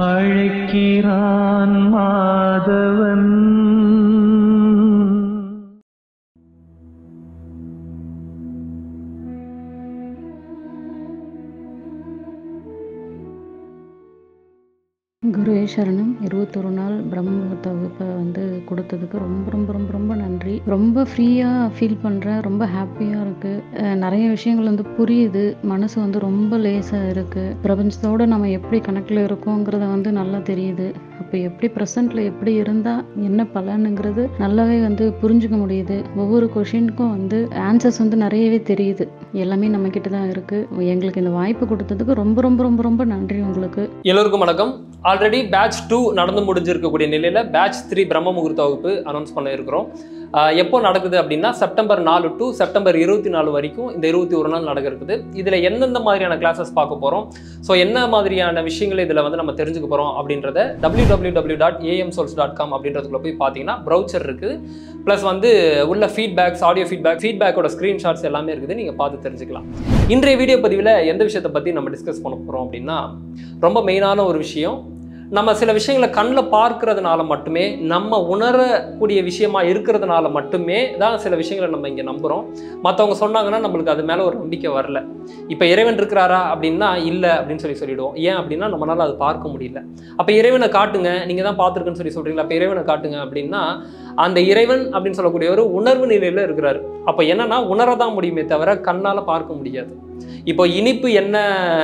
அழைக்கிறான் மாதவன் குருவே சரணம் இருபத்தொரு நாள் பிரம்ம முகூர்த்த வகுப்பை வந்து கொடுத்ததுக்கு ரொம்ப ரொம்ப ரொம்ப ரொம்ப நன்றி ரொம்ப ஃப்ரீயாக ஃபீல் பண்ணுறேன் ரொம்ப ஹாப்பியாக இருக்குது நிறைய விஷயங்கள் வந்து புரியுது மனசு வந்து ரொம்ப லேசாக இருக்குது பிரபஞ்சத்தோடு நம்ம எப்படி கணக்கில் இருக்கோங்கிறத வந்து நல்லா தெரியுது அப்போ எப்படி ப்ரெசண்ட்டில் எப்படி இருந்தால் என்ன பலனுங்கிறது நல்லாவே வந்து புரிஞ்சுக்க முடியுது ஒவ்வொரு கொஷினுக்கும் வந்து ஆன்சர்ஸ் வந்து நிறையவே தெரியுது எல்லாமே நம்மக்கிட்ட தான் இருக்குது எங்களுக்கு இந்த வாய்ப்பு கொடுத்ததுக்கு ரொம்ப ரொம்ப ரொம்ப ரொம்ப நன்றி உங்களுக்கு எல்லோருக்கும் வணக்கம் ஆல்ரெடி பேட்ச் டூ நடந்து முடிஞ்சிருக்கக்கூடிய நிலையில் பேட்ச் த்ரீ பிரம்ம முகூர்த்த வகுப்பு அனௌன்ஸ் பண்ண இருக்கிறோம் ஆஹ் எப்போ நடக்குது அப்படின்னா செப்டம்பர் நாலு டு செப்டம்பர் இருபத்தி நாலு வரைக்கும் இந்த இருபத்தி ஒரு நாள் நடக்க இருக்குது இதில் எந்தெந்த மாதிரியான கிளாஸஸ் பார்க்க போகிறோம் ஸோ என்ன மாதிரியான விஷயங்களை இதில் வந்து நம்ம தெரிஞ்சுக்க போகிறோம் அப்படின்றத W W W dot AM souls dot com அப்படின்றதுக்குள்ள போய் பார்த்தீங்கன்னா ப்ரௌச்சர் இருக்குது ப்ளஸ் வந்து உள்ள ஃபீட்பேக்ஸ் ஆடியோ ஃபீட்பேக் ஃபீட்பேக்கோட ஸ்க்ரீன்ஷாட்ஸ் எல்லாமே இருக்குது நீங்கள் பார்த்து தெரிஞ்சுக்கலாம் இன்றைய வீடியோ பதிவில் எந்த விஷயத்தை பற்றி நம்ம டிஸ்கஸ் பண்ண போகிறோம் அப்படின்னா ரொம்ப மெயினான ஒரு விஷயம் நம்ம சில விஷயங்களை கண்ணில் பார்க்கறதுனால மட்டுமே நம்ம உணரக்கூடிய விஷயமா இருக்கிறதுனால மட்டுமே தான் சில விஷயங்களை நம்ம இங்கே நம்புகிறோம் மற்றவங்க சொன்னாங்கன்னா நம்மளுக்கு அது மேலே ஒரு நம்பிக்கை வரல இப்போ இறைவன் இருக்கிறாரா அப்படின்னா இல்லை அப்படின்னு சொல்லி சொல்லிடுவோம் ஏன் அப்படின்னா நம்மளால அது பார்க்க முடியல அப்போ இறைவனை காட்டுங்க நீங்கள் தான் பார்த்துருக்குன்னு சொல்லி சொல்கிறீங்களா அப்போ இறைவனை காட்டுங்க அப்படின்னா அந்த இறைவன் அப்படின்னு சொல்லக்கூடிய ஒரு உணர்வு நிலையில் இருக்கிறாரு அப்போ என்னன்னா உணரதான் முடியுமே தவிர கண்ணால் பார்க்க முடியாது இப்போ இனிப்பு என்ன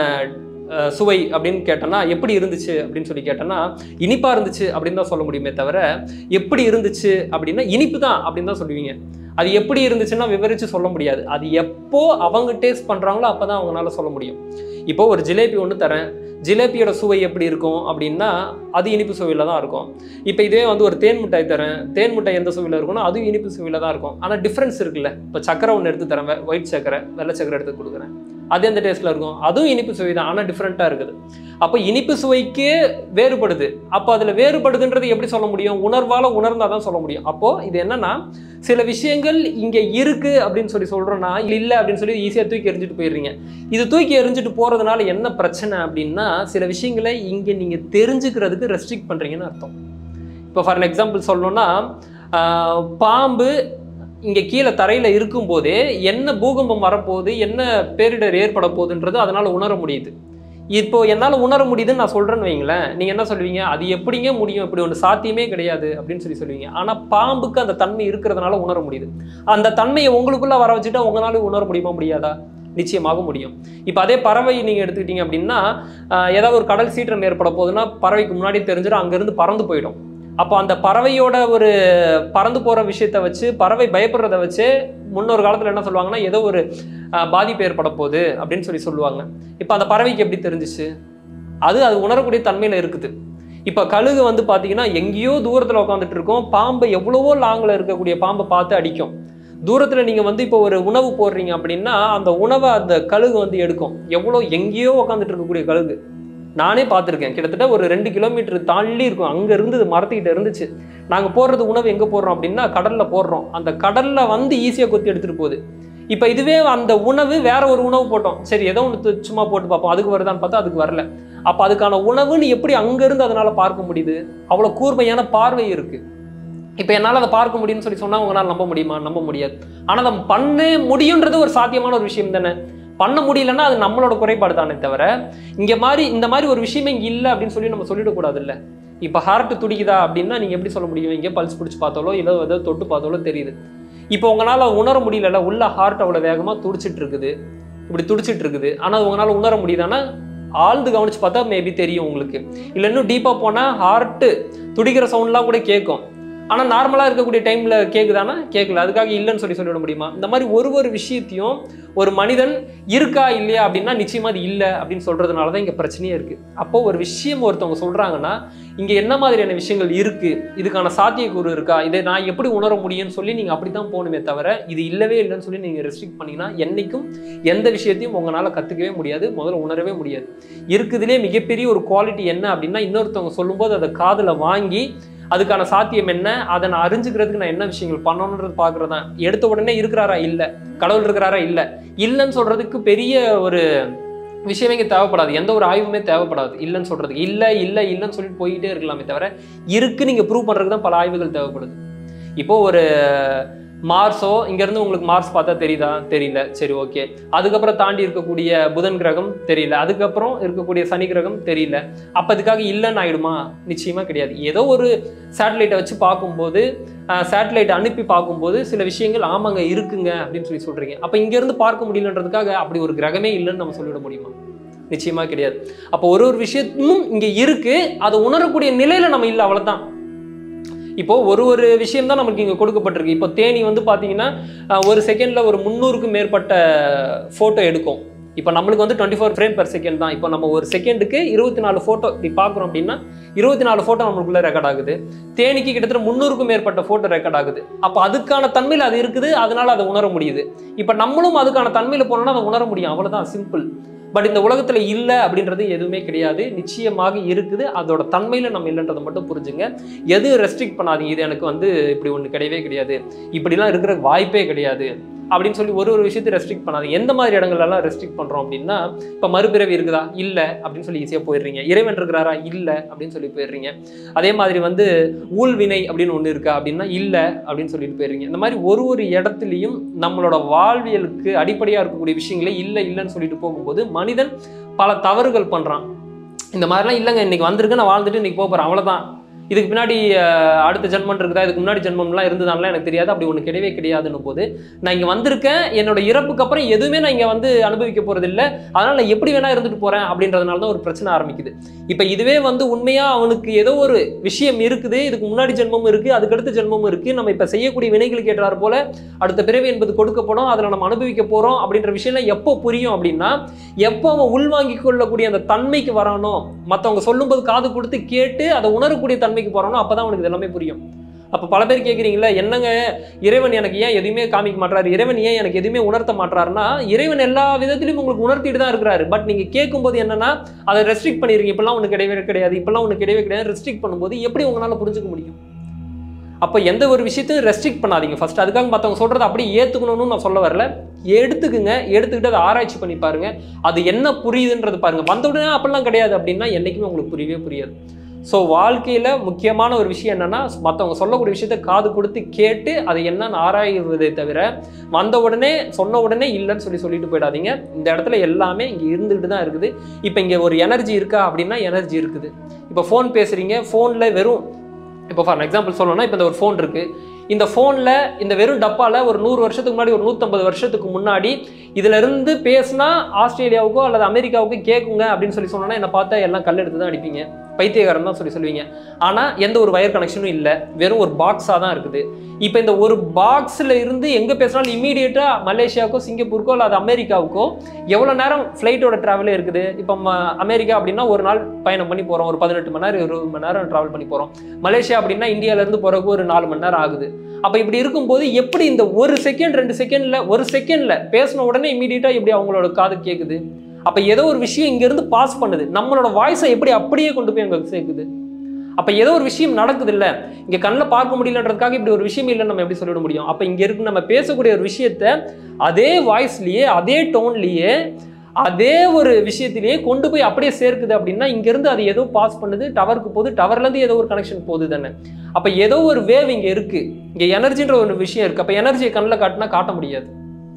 அஹ், சுவை அப்படின்னு கேட்டோன்னா எப்படி இருந்துச்சு அப்படின்னு சொல்லி கேட்டோன்னா இனிப்பாக இருந்துச்சு அப்படின்னு தான் சொல்ல முடியுமே தவிர எப்படி இருந்துச்சு அப்படின்னா இனிப்பு தான் அப்படின்னு தான் சொல்லுவீங்க அது எப்படி இருந்துச்சுன்னா விவரித்து சொல்ல முடியாது அது எப்போ அவங்க டேஸ்ட் பண்ணுறாங்களோ அப்போ தான் அவங்களால சொல்ல முடியும் இப்போ ஒரு ஜிலேபி ஒன்று தரேன் ஜிலேபியோட சுவை எப்படி இருக்கும் அப்படின்னா அது இனிப்பு சுவையில் தான் இருக்கும் இப்போ இதுவே வந்து ஒரு தேன் மிட்டாய் தரேன் தேன் மிட்டாய் எந்த சுவையில் இருக்கும்னா அதுவும் இனிப்பு சுவையில் தான் இருக்கும் ஆனால் டிஃப்ரென்ஸ் இருக்குல்ல இப்போ சக்கரை ஒன்று எடுத்து தரேன் ஒயிட் சக்கரை வெள்ளை சக்கரை எடுத்து கொடுக்குறேன் அது எந்த டேஸ்ட்டில் இருக்கும் அதுவும் இனிப்பு சுவை தான் ஆனால் டிஃப்ரெண்ட்டாக இருக்குது அப்போ இனிப்பு சுவைக்கே வேறுபடுது அப்போ அதில் வேறுபடுதுன்றது எப்படி சொல்ல முடியும் உணர்வால் உணர்ந்தால் தான் சொல்ல முடியும் அப்போது இது என்னன்னா சில விஷயங்கள் இங்கே இருக்கு அப்படின்னு சொல்லி சொல்கிறோன்னா இல்லை அப்படின்னு சொல்லி ஈஸியாக தூக்கி எறிஞ்சிட்டு போயிடுறீங்க இது தூக்கி எறிஞ்சிட்டு போகிறதுனால என்ன பிரச்சனை அப்படின்னா சில விஷயங்களை இங்கே நீங்கள் தெரிஞ்சுக்கிறதுக்கு ரெஸ்ட்ரிக்ட் பண்ணுறீங்கன்னு அர்த்தம் இப்போ ஃபார் எக்ஸாம்பிள் சொல்லணும்னா ஆஹ், பாம்பு இங்கே கீழே தரையில் இருக்கும்போதே என்ன பூகம்பம் வரப்போகுது என்ன பேரிடர் ஏற்பட போகுதுன்றது அதனால் உணர முடியுது இப்போ என்னால் உணர முடியுதுன்னு நான் சொல்கிறேன்னு வைங்களேன் நீங்கள் என்ன சொல்லுவீங்க அது எப்படிங்க முடியும் இப்படி ஒன்று சாத்தியமே கிடையாது அப்படின்னு சொல்லி சொல்லுவீங்க ஆனால் பாம்புக்கு அந்த தன்மை இருக்கிறதுனால உணர முடியுது அந்த தன்மையை உங்களுக்குள்ளே வர வச்சுட்டா உங்களால உணர முடியுமா முடியாதா நிச்சயமாக முடியும் இப்போ அதே பறவை நீங்கள் எடுத்துக்கிட்டீங்க அப்படின்னா ஆஹ், ஏதாவது ஒரு கடல் சீற்றம் ஏற்பட போகுதுன்னா பறவைக்கு முன்னாடி தெரிஞ்சிடும் அங்கேருந்து பறந்து போயிடும் அப்போ அந்த பறவையோட ஒரு பறந்து போகிற விஷயத்தை வச்சு பறவை பயப்படுறத வச்சு முன்னொரு காலத்தில் என்ன சொல்லுவாங்கன்னா ஏதோ ஒரு ஆஹ், பாதிப்பு ஏற்பட போகுது அப்படின்னு சொல்லி சொல்லுவாங்க இப்போ அந்த பறவைக்கு எப்படி தெரிஞ்சிச்சு அது அது உணரக்கூடிய தன்மையில் இருக்குது இப்போ கழுகு வந்து பார்த்தீங்கன்னா எங்கேயோ தூரத்தில் உட்காந்துட்டு இருக்கோம் பாம்பை எவ்வளவோ லாங்கில் இருக்கக்கூடிய பாம்பை பார்த்து அடிக்கும் தூரத்தில் நீங்கள் வந்து இப்போ ஒரு உணவு போடுறீங்க அப்படின்னா அந்த உணவை அந்த கழுகு வந்து எடுக்கும் எவ்வளோ எங்கேயோ உட்காந்துட்டு இருக்கக்கூடிய கழுகு நானே பார்த்துருக்கேன் கிட்டத்தட்ட ஒரு ரெண்டு கிலோமீட்டர் தள்ளி இருக்கும் அங்கே இருந்தது மரத்துக்கிட்ட இருந்துச்சு நாங்கள் போடுறது உணவு எங்கே போடுறோம் அப்படின்னா கடலில் போடுறோம் அந்த கடலில் வந்து ஈஸியாக கொத்தி எடுத்துகிட்டு போகுது இப்போ இதுவே அந்த உணவு வேற ஒரு உணவு போட்டோம் சரி ஏதோ ஒன்று சும்மா போட்டு பார்ப்போம் அதுக்கு வருதான்னு பார்த்தா அதுக்கு வரல அப்போ அதுக்கான உணவுன்னு எப்படி அங்கேருந்து அதனால் பார்க்க முடியுது அவ்வளோ கூர்மையான பார்வை இருக்குது இப்போ என்னால் அதை பார்க்க முடியும்னு சொல்லி சொன்னால் உங்களால் நம்ப முடியுமா நம்ப முடியாது ஆனால் அதை பண்ண முடியுன்றது ஒரு சாத்தியமான ஒரு விஷயம் தானே பண்ண முடியலன்னா அது நம்மளோட குறைபாடு தானே தவிர இங்கே மாதிரி இந்த மாதிரி ஒரு விஷயமே இங்கே இல்லை அப்படின்னு சொல்லி நம்ம சொல்லிடக்கூடாது இல்லை இப்போ ஹார்ட் துடிக்குதா அப்படின்னா நீங்கள் எப்படி சொல்ல முடியும் இங்கே பல்ஸ் பிடிச்சி பார்த்தாலோ இல்லை ஏதோ தொட்டு பார்த்தாலோ தெரியுது இப்போ உங்களால் உணர முடியலல்ல உள்ள ஹார்ட் அவ்வளோ வேகமாக துடிச்சிட்டு இருக்குது இப்படி துடிச்சிட்டு இருக்குது ஆனால் உங்களால் உணர முடியுதானா ஆழ்ந்து கவனிச்சு பார்த்தா மேபி தெரியும் உங்களுக்கு இல்லை இன்னும் டீப்பாக போனால் ஹார்ட்டு துடிக்கிற சவுண்ட்லாம் கூட கேட்கும் ஆனால் நார்மலாக இருக்கக்கூடிய டைமில் கேட்குதானா கேட்கல அதுக்காக இல்லைன்னு சொல்லி சொல்லிவிட முடியுமா இந்த மாதிரி ஒரு ஒரு விஷயத்தையும் ஒரு மனிதன் இருக்கா இல்லையா அப்படின்னா நிச்சயமாக அது இல்லை அப்படின்னு சொல்கிறதுனால தான் இங்கே பிரச்சனையே இருக்குது அப்போது ஒரு விஷயம் ஒருத்தவங்க சொல்கிறாங்கன்னா இங்கே என்ன மாதிரியான விஷயங்கள் இருக்குது இதுக்கான சாத்தியக்கூறு இருக்கா இதை நான் எப்படி உணர முடியும்னு சொல்லி நீங்கள் அப்படி தான் போகணுமே தவிர இது இல்லவே இல்லைன்னு சொல்லி நீங்கள் ரெஸ்ட்ரிக்ட் பண்ணிங்கன்னா என்றைக்கும் எந்த விஷயத்தையும் உங்களால் கற்றுக்கவே முடியாது முதல்ல உணரவே முடியாது இருக்குதுலே மிகப்பெரிய ஒரு குவாலிட்டி என்ன அப்படின்னா இன்னொருத்தவங்க சொல்லும்போது அதை காதில் வாங்கி அதுக்கான சாத்தியம் என்ன அதை நான் அறிஞ்சுக்கிறதுக்கு நான் என்ன விஷயங்கள் பண்ணணுன்றது பார்க்குறது தான் எடுத்த உடனே இருக்கிறாரா இல்லை கடவுள் இருக்கிறாரா இல்லை இல்லைன்னு சொல்கிறதுக்கு பெரிய ஒரு விஷயமே இங்கே தேவைப்படாது எந்த ஒரு ஆய்வுமே தேவைப்படாது இல்லைன்னு சொல்றதுக்கு இல்லை இல்லை இல்லைன்னு சொல்லிட்டு போயிட்டே இருக்கலாமே தவிர இருக்கு நீங்க ப்ரூவ் பண்றதுக்கு தான் பல ஆய்வுகள் தேவைப்படுது இப்போ ஒரு மார்ஸோ இங்கேருந்து உங்களுக்கு மார்ஸ் பார்த்தா தெரியுதா தெரியல சரி ஓகே அதுக்கப்புறம் தாண்டி இருக்கக்கூடிய புதன் கிரகம் தெரியல அதுக்கப்புறம் இருக்கக்கூடிய சனி கிரகம் தெரியல அப்போ அதுக்காக இல்லைன்னு ஆயிடுமா நிச்சயமா கிடையாது ஏதோ ஒரு சேட்டலைட்டை வச்சு பார்க்கும்போது சேட்டலைட் அனுப்பி பார்க்கும்போது சில விஷயங்கள் ஆமாங்க இருக்குங்க அப்படின்னு சொல்லி சொல்றீங்க அப்போ இங்கேருந்து பார்க்க முடியலன்றதுக்காக அப்படி ஒரு கிரகமே இல்லைன்னு நம்ம சொல்லிட முடியுமா நிச்சயமா கிடையாது அப்போ ஒரு ஒரு விஷயமும் இங்க இருக்கு அதை உணரக்கூடிய நிலையில நம்ம இல்லை அவ்வளவுதான் இப்போ ஒரு ஒரு விஷயம் தான் நமக்கு இங்க கொடுக்கப்பட்டிருக்கு இப்போ தேனி வந்து பாத்தீங்கன்னா அஹ், ஒரு செகண்ட்ல ஒரு முந்நூறுக்கும் மேற்பட்ட போட்டோ எடுக்கும் இப்போ நம்மளுக்கு வந்து twenty four frame per second தான் இப்போ நம்ம ஒரு செகண்டுக்கு இருபத்தி நாலு ஃபோட்டோ இப்படி பார்க்குறோம் அப்படின்னா இருபத்தி நாலு ஃபோட்டோ நம்மளுக்குள்ள ரெக்கார்ட் ஆகுது தேனிக்கு கிட்டத்தட்ட முந்நூறுக்கும் மேற்பட்ட ஃபோட்டோ ரெக்கார்ட் ஆகுது அப்போ அதுக்கான தன்மையில் அது இருக்குது அதனால அதை உணர முடியுது இப்போ நம்மளும் அதுக்கான தன்மையில் போனோம்னா அதை உணர முடியும் அவ்வளவுதான் சிம்பிள் பட் இந்த உலகத்துல இல்லை அப்படின்றது எதுவுமே கிடையாது நிச்சயமாக இருக்குது அதோட தன்மையில நம்ம இல்லைன்றதை மட்டும் புரிஞ்சுங்க எது ரெஸ்ட்ரிக்ட் பண்ணாதீங்க இது எனக்கு வந்து இப்படி ஒன்று கிடையவே கிடையாது இப்படிலாம் இருக்கிற வாய்ப்பே கிடையாது அப்படின்னு சொல்லி ஒரு ஒரு விஷயத்தை ரெஸ்ட்ரிக்ட் பண்ணாதீங்க எந்த மாதிரி இடங்கள்லாம் ரெஸ்ட்ரிக்ட் பண்றோம் அப்படின்னா இப்போ மறுபிறவி இருக்குதா இல்லை அப்படின்னு சொல்லி ஈஸியாக போயிடுறீங்க இறைவன் இருக்கிறாரா இல்லை அப்படின்னு சொல்லி போயிடுறீங்க அதே மாதிரி வந்து ஊழ்வினை அப்படின்னு ஒன்று இருக்கா அப்படின்னா இல்லை அப்படின்னு சொல்லிட்டு போயிடுறீங்க இந்த மாதிரி ஒரு ஒரு இடத்துலையும் நம்மளோட வாழ்வியலுக்கு அடிப்படையாக இருக்கக்கூடிய விஷயங்களே இல்லை இல்லைன்னு சொல்லிட்டு போகும்போது மனிதன் பல தவறுகள் பண்ணுறான் இந்த மாதிரிலாம் இல்லைங்க இன்னைக்கு வந்திருக்கு நான் வாழ்ந்துட்டு இன்னைக்கு போக போகிறேன் அவ்வளோதான் இதுக்கு பின்னாடி அஹ், அடுத்த ஜென்மம் இருக்குதா இதுக்கு முன்னாடி ஜென்மம்லாம் இருந்ததான்லாம் எனக்கு தெரியாது அப்படி ஒன்று கிடையவே கிடையாதுன்னு போது நான் இங்கே வந்திருக்கேன் என்னோட இறப்புக்கு அப்புறம் எதுவுமே நான் இங்கே வந்து அனுபவிக்க போகிறது இல்லை அதனால் நான் எப்படி வேணா இருந்துட்டு போகிறேன் அப்படின்றதுனால தான் ஒரு பிரச்சனை ஆரம்பிக்குது இப்போ இதுவே வந்து உண்மையாக அவனுக்கு ஏதோ ஒரு விஷயம் இருக்குது இதுக்கு முன்னாடி ஜென்மம் இருக்குது அதுக்கடுத்த ஜென்மம் இருக்குது நம்ம இப்போ செய்யக்கூடிய வினைகளுக்கு ஏற்றாறு போல அடுத்த பிறவி என்பது கொடுக்கப்படும் அதில் நம்ம அனுபவிக்க போகிறோம் அப்படின்ற விஷயம்லாம் எப்போ புரியும் அப்படின்னா எப்போ அவன் உள்வாங்கிக் கொள்ளக்கூடிய அந்த தன்மைக்கு வரானோ மற்றவங்க சொல்லும்போது காது கொடுத்து கேட்டு அதை உணரக்கூடிய தன்மைக்கு போகிறானோ அப்போ தான் அவனுக்கு இது எல்லாமே புரியும் அப்போ பல பேர் கேட்குறீங்களா என்னங்க இறைவன் எனக்கு ஏன் எதுவுமே காமிக்க மாட்டாரு இறைவன் ஏன் எனக்கு எதுவுமே உணர்த்த மாட்டாருன்னா இறைவன் எல்லா விதத்திலையும் உங்களுக்கு உணர்த்திட்டு தான் இருக்கிறாரு பட் நீங்கள் கேட்கும்போது என்னன்னா அதை ரெஸ்ட்ரிக்ட் பண்ணிருக்கீங்க இப்பெல்லாம் ஒன்று கிடையவே கிடையாது இப்பெல்லாம் ஒன்று கிடையவே கிடையாது ரெஸ்ட்ரிக்ட் பண்ணும்போது எப்படி உங்களால் புரிஞ்சுக்க முடியும் அப்போ எந்த ஒரு விஷயத்தையும் ரெஸ்ட்ரிக்ட் பண்ணாதீங்க ஃபர்ஸ்ட் அதுக்காக மற்றவங்க சொல்கிறத அப்படியே ஏற்றுக்கணும்னு நான் சொல்ல வரல எடுத்துக்குங்க எடுத்துக்கிட்டு அதை ஆராய்ச்சி பண்ணி பாருங்க அது என்ன புரியுதுன்றது பாருங்க வந்த உடனே அப்படிலாம் கிடையாது அப்படின்னா என்றைக்குமே உங்களுக்கு புரியவே புரியாது ஸோ வாழ்க்கையில் முக்கியமான ஒரு விஷயம் என்னன்னா மற்றவங்க சொல்லக்கூடிய விஷயத்த காது கொடுத்து கேட்டு அதை என்னன்னு ஆராய்வதை தவிர வந்த உடனே சொன்ன உடனே இல்லைன்னு சொல்லி சொல்லிட்டு போயிடாதீங்க இந்த இடத்துல எல்லாமே இங்கே இருந்துகிட்டு தான் இருக்குது இப்போ இங்கே ஒரு எனர்ஜி இருக்கா அப்படின்னா எனர்ஜி இருக்குது இப்போ ஃபோன் பேசுறீங்க ஃபோனில் வெறும் இப்போ ஃபார் எக்ஸாம்பிள் சொல்லணும்னா இப்போ இந்த ஒரு ஃபோன் இருக்கு இந்த ஃபோனில் இந்த வெறும் டப்பால ஒரு நூறு வருஷத்துக்கு முன்னாடி ஒரு நூற்றம்பது வருஷத்துக்கு முன்னாடி இதுல இருந்து பேசினா ஆஸ்திரேலியாவுக்கோ அல்லது அமெரிக்காவுக்கோ கேட்குங்க அப்படின்னு சொல்லி சொன்னோன்னா என்னை பார்த்தா எல்லாம் கல் எடுத்து தான் அடிப்பீங்க பைத்தியகாரம் தான் சொல்லி சொல்லுவீங்க ஆனால் எந்த ஒரு வயர் கனெக்ஷனும் இல்லை வெறும் ஒரு பாக்ஸாக தான் இருக்குது இப்போ இந்த ஒரு பாக்ஸில் இருந்து எங்கே பேசினாலும் இமீடியட்டாக மலேசியாவுக்கோ சிங்கப்பூருக்கோ அல்லது அமெரிக்காவுக்கோ எவ்வளோ நேரம் ஃப்ளைட்டோட ட்ராவலே இருக்குது இப்போ ம- அமெரிக்கா அப்படின்னா ஒரு நாள் பயணம் பண்ணி போகிறோம் ஒரு பதினெட்டு மணி நேரம் இருபது மணி நேரம் ட்ராவல் பண்ணி போகிறோம் மலேசியா அப்படின்னா இந்தியாவிலேருந்து போகிறதுக்கு ஒரு நாலு மணி நேரம் ஆகுது அப்போ இப்படி இருக்கும்போது எப்படி இந்த ஒரு செகண்ட் ரெண்டு செகண்டில் ஒரு செகண்டில் பேசின உடனே இமீடியட்டாக எப்படி அவங்களோட காது கேட்குது அப்போ ஏதோ ஒரு விஷயம் இங்கேருந்து பாஸ் பண்ணுது நம்மளோட வாய்ஸை எப்படி அப்படியே கொண்டு போய் அங்கே சேர்க்குது அப்போ ஏதோ ஒரு விஷயம் நடக்குது இல்லை இங்கே கண்ணில் பார்க்க முடியலன்றதுக்காக இப்படி ஒரு விஷயம் இல்லைன்னு நம்ம எப்படி சொல்லிட முடியும் அப்போ இங்கே இருக்கு நம்ம பேசக்கூடிய ஒரு விஷயத்த அதே வாய்ஸ்லேயே அதே டோன்லேயே அதே ஒரு விஷயத்திலேயே கொண்டு போய் அப்படியே சேர்க்குது அப்படின்னா இங்கேருந்து அது ஏதோ பாஸ் பண்ணுது டவருக்கு போகுது டவர்லேருந்து ஏதோ ஒரு கனெக்ஷன் போகுது தானே அப்போ ஏதோ ஒரு வேவ் இங்கே இருக்கு இங்கே எனர்ஜின்ற ஒரு விஷயம் இருக்கு அப்போ எனர்ஜியை கண்ணில் காட்டினா காட்ட முடியாது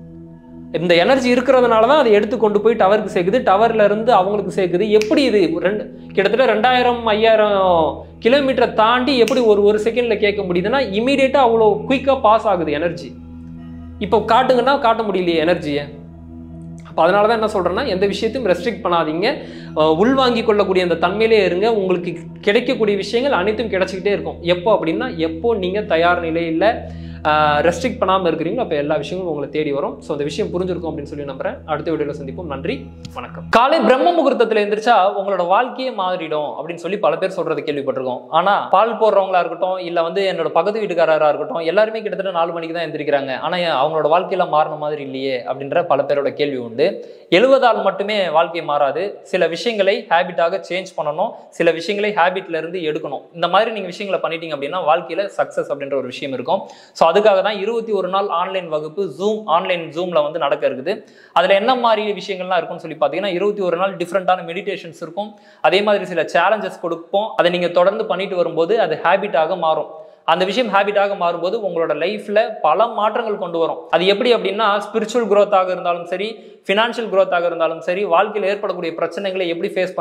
இந்த எனர்ஜி இருக்கிறதுனால தான் அதை எடுத்து கொண்டு போய் டவருக்கு சேர்க்குது டவர்ல இருந்து அவங்களுக்கு சேர்க்குது எப்படி இது ரெண்டு கிட்டத்தட்ட ரெண்டாயிரம் ஐயாயிரம் கிலோமீட்டரை தாண்டி எப்படி ஒரு ஒரு செகண்ட்ல கேட்க முடியுதுன்னா இமீடியட்டா அவ்வளோ குயிக்காக பாஸ் ஆகுது எனர்ஜி இப்போ காட்டுங்கன்னா காட்ட முடியலையே எனர்ஜியை அப்போ அதனால தான் என்ன சொல்கிறேன்னா எந்த விஷயத்தையும் ரெஸ்ட்ரிக்ட் பண்ணாதீங்க அஹ் உள்வாங்கிக் கொள்ளக்கூடிய அந்த தன்மையிலே இருங்க உங்களுக்கு கிடைக்கக்கூடிய விஷயங்கள் அனைத்தும் கிடைச்சிக்கிட்டே இருக்கும் எப்போ அப்படின்னா எப்போ நீங்கள் தயார் நிலையில் ரெஸ்ட்ரிக்ட் பண்ணாமல் இருக்கிறீங்களோ அப்போ எல்லா விஷயங்களும் உங்களை தேடி வரும் ஸோ அந்த விஷயம் புரிஞ்சிருக்கும் அப்படின்னு சொல்லி நம்புறேன் அடுத்த வீடியோவில் சந்திப்போம் நன்றி வணக்கம் காலை பிரம்ம முகூர்த்தத்தில் எந்திரிச்சா உங்களோட வாழ்க்கையே மாறிடும் அப்படின்னு சொல்லி பல பேர் சொல்றது கேள்விப்பட்டிருக்கோம் ஆனா பால் போடுறவங்களா இருக்கட்டும் இல்ல வந்து என்னோட பக்கத்து வீட்டுக்காரரா இருக்கட்டும் எல்லாருமே கிட்டத்தட்ட நாலு மணிக்கு தான் எந்திரிக்கிறாங்க ஆனா ஏன் அவங்களோட வாழ்க்கையில மாறின மாதிரி இல்லையே அப்படின்ற பல பேரோட கேள்வி உண்டு எழுவதால் மட்டுமே வாழ்க்கை மாறாது சில விஷயங்களை ஹேபிட்டாக சேஞ்ச் பண்ணணும் சில விஷயங்களை ஹேபிட்ல இருந்து எடுக்கணும் இந்த மாதிரி நீங்க விஷயங்களை பண்ணிட்டீங்க அப்படின்னா வாழ்க்கையில சக்சஸ் அப்படின்ற ஒரு விஷயம் இருக்கும் ஸோ அதுக்காக தான் இருபத்தி ஒரு நாள் ஆன்லைன் வகுப்பு ஜூம் ஆன்லைன் ஜூமில் வந்து நடக்க இருக்குது அதில் என்ன மாதிரி விஷயங்கள்லாம் இருக்கும்னு சொல்லி பார்த்தீங்கன்னா இருபத்தி ஒரு நாள் டிஃப்ரெண்ட்டான மெடிடேஷன்ஸ் இருக்கும் அதே மாதிரி சில சேலஞ்சஸ் கொடுப்போம் அதை நீங்கள் தொடர்ந்து பண்ணிட்டு வரும்போது அது ஹேபிட்டாக மாறும் அந்த விஷயம் ஹேபிட்டாக மாறும்போது உங்களோட லைஃப்ல பல மாற்றங்கள் கொண்டு வரும் அது எப்படி அப்படின்னா ஸ்பிரிச்சுவல் growth-ஆக இருந்தாலும் சரி ஃபினான்ஷியல் growth-ஆக இருந்தாலும் சரி வாழ்க்கையில் ஏற்படக்கூடிய பிரச்சனைகளை எப்படி ஃபேஸ்